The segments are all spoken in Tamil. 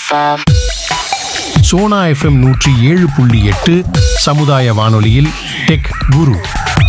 FM. சோனா எஃப்எம் நூற்றி ஏழு புள்ளி எட்டு சமுதாய வானொலியில் டெக் குரு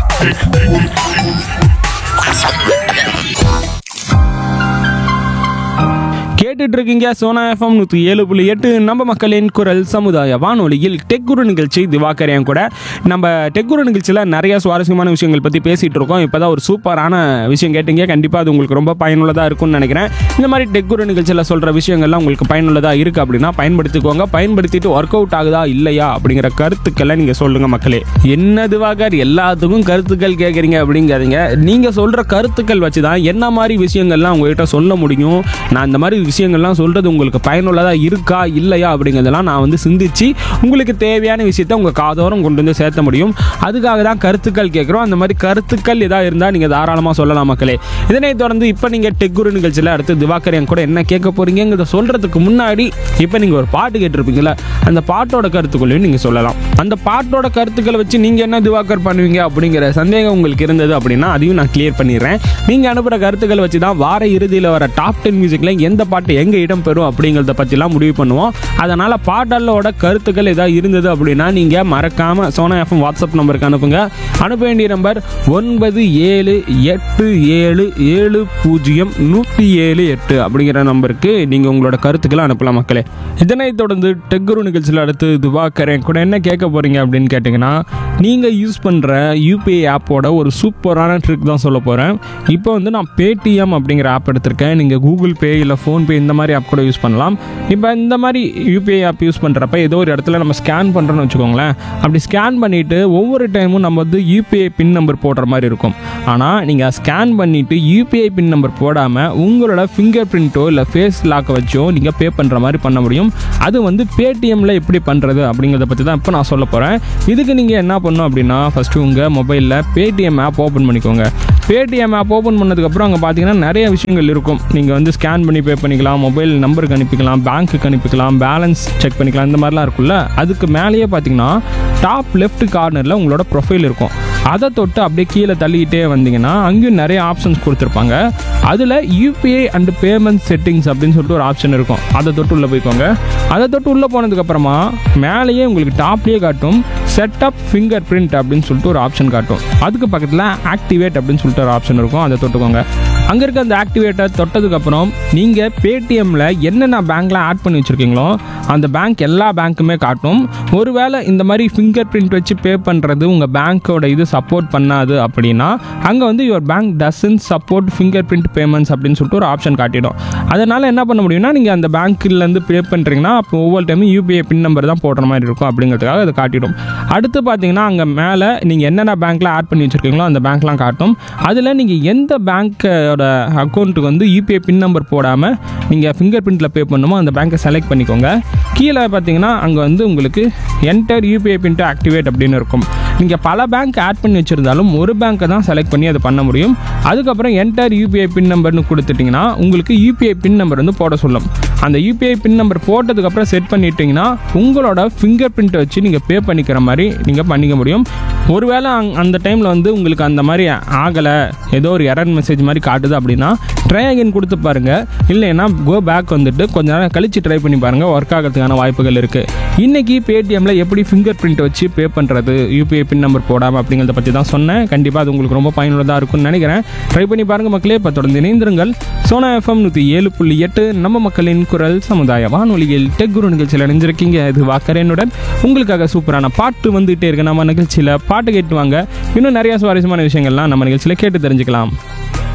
கேட்டுட்டு இருக்கீங்க சோனா எஃப்எம் நூற்றி ஏழு புள்ளி எட்டு நம்ம மக்களின் குரல் சமுதாய வானொலியில் டெக் குரு நிகழ்ச்சி திவாகர் என் கூட நம்ம டெக் குரு நிகழ்ச்சியில் நிறைய சுவாரஸ்யமான விஷயங்கள் பற்றி பேசிகிட்டு இருக்கோம் இப்போ தான் ஒரு சூப்பரான விஷயம் கேட்டீங்க கண்டிப்பாக அது உங்களுக்கு ரொம்ப பயனுள்ளதாக இருக்கும்னு நினைக்கிறேன் இந்த மாதிரி டெக் குரு நிகழ்ச்சியில் சொல்கிற விஷயங்கள்லாம் உங்களுக்கு பயனுள்ளதாக இருக்குது அப்படின்னா பயன்படுத்திக்கோங்க பயன்படுத்திட்டு ஒர்க் அவுட் ஆகுதா இல்லையா அப்படிங்கிற கருத்துக்களை நீங்கள் சொல்லுங்கள் மக்களே என்ன திவாகர் எல்லாத்துக்கும் கருத்துக்கள் கேட்குறீங்க அப்படிங்கிறீங்க நீங்கள் சொல்கிற கருத்துக்கள் வச்சு தான் என்ன மாதிரி விஷயங்கள்லாம் உங்ககிட்ட சொல்ல முடியும் நான் இந்த மாதிரி விஷயங்கள்லாம் சொல்கிறது உங்களுக்கு பயனுள்ளதாக இருக்கா இல்லையா அப்படிங்கிறதெல்லாம் நான் வந்து சிந்திச்சு உங்களுக்கு தேவையான விஷயத்த உங்கள் காதோரம் கொண்டு வந்து சேர்த்த முடியும் அதுக்காக தான் கருத்துக்கள் கேட்குறோம் அந்த மாதிரி கருத்துக்கள் ஏதாவது இருந்தால் நீங்கள் தாராளமாக சொல்லலாம் மக்களே இதனை தொடர்ந்து இப்போ நீங்கள் டெக்குரு நிகழ்ச்சியில் அடுத்து திவாகர் என் கூட என்ன கேட்க போகிறீங்கிறத சொல்கிறதுக்கு முன்னாடி இப்போ நீங்கள் ஒரு பாட்டு கேட்டிருப்பீங்களா அந்த பாட்டோட கருத்துக்களையும் நீங்கள் சொல்லலாம் அந்த பாட்டோட கருத்துக்களை வச்சு நீங்கள் என்ன திவாகர் பண்ணுவீங்க அப்படிங்கிற சந்தேகம் உங்களுக்கு இருந்தது அப்படின்னா அதையும் நான் கிளியர் பண்ணிடுறேன் நீங்கள் அனுப்புகிற கருத்துக்களை வச்சு தான் வார இறுதியில் வர டாப் டென் மியூசிக்கில் எந்த பாட்டு எங்கே இடம் பெறும் அப்படிங்கிறத பற்றிலாம் முடிவு பண்ணுவோம் அதனால் பாடலோட கருத்துக்கள் ஏதாவது இருந்தது அப்படின்னா நீங்கள் மறக்காமல் சோனா எஃப்எம் வாட்ஸ்அப் நம்பருக்கு அனுப்புங்க அனுப்ப வேண்டிய நம்பர் ஒன்பது ஏழு எட்டு ஏழு ஏழு பூஜ்ஜியம் நூற்றி ஏழு எட்டு அப்படிங்கிற நம்பருக்கு நீங்கள் உங்களோட கருத்துக்களை அனுப்பலாம் மக்களே இதனைத் தொடர்ந்து டெக்குரு நிகழ்ச்சியில் அடுத்து துபாக்கரேன் கூட என்ன கேட்க போகிறீங்க அப்படின்னு கேட்டிங்கன்னா நீங்கள் யூஸ் பண்ணுற யூபிஐ ஆப்போட ஒரு சூப்பரான ட்ரிக் தான் சொல்ல போகிறேன் இப்போ வந்து நான் பேடிஎம் அப்படிங்கிற ஆப் எடுத்திருக்கேன் நீங்கள் கூகுள் பே இல்லை ஃபோன்பே இந்த மாதிரி ஆப் கூட யூஸ் பண்ணலாம் இப்போ இந்த மாதிரி யூபிஐ ஆப் யூஸ் பண்ணுறப்ப ஏதோ ஒரு இடத்துல நம்ம ஸ்கேன் பண்ணுறோன்னு வச்சுக்கோங்களேன் அப்படி ஸ்கேன் பண்ணிவிட்டு ஒவ்வொரு டைமும் நம்ம வந்து யூபிஐ பின் நம்பர் போடுற மாதிரி இருக்கும் ஆனால் நீங்கள் ஸ்கேன் பண்ணிவிட்டு யூபிஐ பின் நம்பர் போடாமல் உங்களோட ஃபிங்கர் பிரிண்ட்டோ இல்லை ஃபேஸ் லாக்கை வச்சோ நீங்கள் பே பண்ணுற மாதிரி பண்ண முடியும் அது வந்து பேடிஎம்மில் எப்படி பண்ணுறது அப்படிங்கிறத பற்றி தான் இப்போ நான் சொல்ல போகிறேன் இதுக்கு நீங்கள் என்ன பண்ணணும் அப்படின்னா ஃபஸ்ட்டு உங்கள் மொபைலில் பேடிஎம் ஆப் ஓப்பன் பண்ணிக்கோங்க பேடிஎம் ஆப் ஓப்பன் பண்ணதுக்கப்புறம் அங்கே பார்த்தீங்கன்னா நிறைய விஷயங்கள் இருக்கும் நீங்கள் வந்து ஸ்கேன் பண்ணி பே பண்ணிக்கலாம் மொபைல் நம்பருக்கு அனுப்பிக்கலாம் பேங்க்குக்கு அனுப்பிக்கலாம் பேலன்ஸ் செக் பண்ணிக்கலாம் இந்த மாதிரிலாம் இருக்குல்ல அதுக்கு மேலேயே பார்த்தீங்கன்னா டாப் லெஃப்ட் கார்னரில் உங்களோட ப்ரொஃபைல் இருக்கும் அதை தொட்டு அப்படியே கீழே தள்ளிக்கிட்டே வந்தீங்கன்னா அங்கேயும் நிறைய ஆப்ஷன்ஸ் கொடுத்துருப்பாங்க அதில் யூபிஐ அண்ட் பேமெண்ட் செட்டிங்ஸ் அப்படின்னு சொல்லிட்டு ஒரு ஆப்ஷன் இருக்கும் அதை தொட்டு உள்ளே போய்க்கோங்க அதை தொட்டு உள்ளே போனதுக்கப்புறமா மேலேயே உங்களுக்கு டாப்லேயே காட்டும் செட்டப் ஃபிங்கர் பிரிண்ட் அப்படின்னு சொல்லிட்டு ஒரு ஆப்ஷன் காட்டும் அதுக்கு பக்கத்தில் ஆக்டிவேட் அப்படின்னு சொல்லிட்டு ஒரு ஆப்ஷன் இருக்கும் அதை தொட்டுக்கோங்க அங்கே இருக்க அந்த ஆக்டிவேட்டை தொட்டதுக்கப்புறம் நீங்கள் பேடிஎம்மில் என்னென்ன பேங்க்லாம் ஆட் பண்ணி வச்சுருக்கீங்களோ அந்த பேங்க் எல்லா பேங்க்குமே காட்டும் ஒருவேளை இந்த மாதிரி ஃபிங்கர் பிரிண்ட் வச்சு பே பண்ணுறது உங்கள் பேங்க்கோட இது சப்போர்ட் பண்ணாது அப்படின்னா அங்கே வந்து your bank doesn't support fingerprint payments அப்படின்னு சொல்லிட்டு ஒரு ஆப்ஷன் காட்டிடும் அதனால் என்ன பண்ண முடியும்னா நீங்கள் அந்த பேங்க்லேருந்து பே பண்ணுறீங்கன்னா அப்போ ஒவ்வொரு டைமும் யூபிஐ பின் நம்பர் தான் போடுற மாதிரி இருக்கும் அப்படிங்கிறதுக்காக அது காட்டிடும் அடுத்து பார்த்தீங்கன்னா அங்கே மேலே நீங்கள் என்னென்ன பேங்க்கில் ஆட் பண்ணி வச்சுருக்கீங்களோ அந்த பேங்க்லாம் காட்டும் அதில் நீங்கள் எந்த பேங்க்கோட அக்கௌண்ட்டுக்கு வந்து யூபிஐ பின் நம்பர் போடாமல் நீங்கள் ஃபிங்கர் பிரிண்ட்டில் பே பண்ணுமோ அந்த பேங்க்கை செலக்ட் பண்ணிக்கோங்க கீழே பார்த்தீங்கன்னா அங்கே வந்து உங்களுக்கு enter UPI PIN to activate அப்படின்னு இருக்கும் நீங்கள் பல பேங்க் ஆட் பண்ணி வச்சுருந்தாலும் ஒரு பேங்க்கை தான் செலக்ட் பண்ணி அதை பண்ண முடியும் அதுக்கப்புறம் என்டர் யூபிஐ பின் நம்பர்னு கொடுத்துட்டிங்கன்னா உங்களுக்கு யூபிஐ பின் நம்பர் வந்து போட சொல்லும் அந்த யூபிஐ பின் நம்பர் போட்டதுக்கப்புறம் செட் பண்ணிட்டீங்கன்னா உங்களோட ஃபிங்கர் பிரிண்ட்டை வச்சு நீங்கள் பே பண்ணிக்கிற மாதிரி நீங்கள் பண்ணிக்க முடியும் ஒருவேளை அங் அந்த டைமில் வந்து உங்களுக்கு அந்த மாதிரி ஆகலை ஏதோ ஒரு எரர் மெசேஜ் மாதிரி காட்டுது அப்படின்னா ட்ரை அகைன் கொடுத்து பாருங்கள் இல்லைன்னா கோ பேக் வந்துட்டு கொஞ்ச நேரம் கழித்து ட்ரை பண்ணி பாருங்கள் ஒர்க் ஆகிறதுக்கான வாய்ப்புகள் இருக்குது இன்றைக்கி பேடிஎம்மில் எப்படி ஃபிங்கர் பிரிண்ட் வச்சு பே பண்ணுறது யூபிஐ பின் நம்பர் போடாமல் அப்படிங்கிறத பற்றி தான் சொன்னேன் கண்டிப்பாக அது உங்களுக்கு ரொம்ப பயனுள்ளதாக இருக்கும்னு நினைக்கிறேன் ட்ரை பண்ணி பாருங்கள் மக்களே இப்போ தொடர்ந்து இணைந்திருங்கள் சோனா எஃப்எம் நூற்றி ஏழு புள்ளி எட்டு நம்ம மக்களின் குரல் சமுதாய வானொலியில் டெக் குரு நிகழ்ச்சியில் இணைஞ்சிருக்கீங்க இது வாக்கரேனுடன் உங்களுக்காக சூப்பரான பாட்டு வந்துகிட்டே இருக்கு நம்ம நிகழ்ச்சியில் பாட்டு கேட்டு வாங்க இன்னும் நிறைய சுவாரஸ்யமான விஷயங்கள்லாம் நம்ம நிகழ்ச்சியில் கேட்டு தெரிஞ்சுக்கலாம்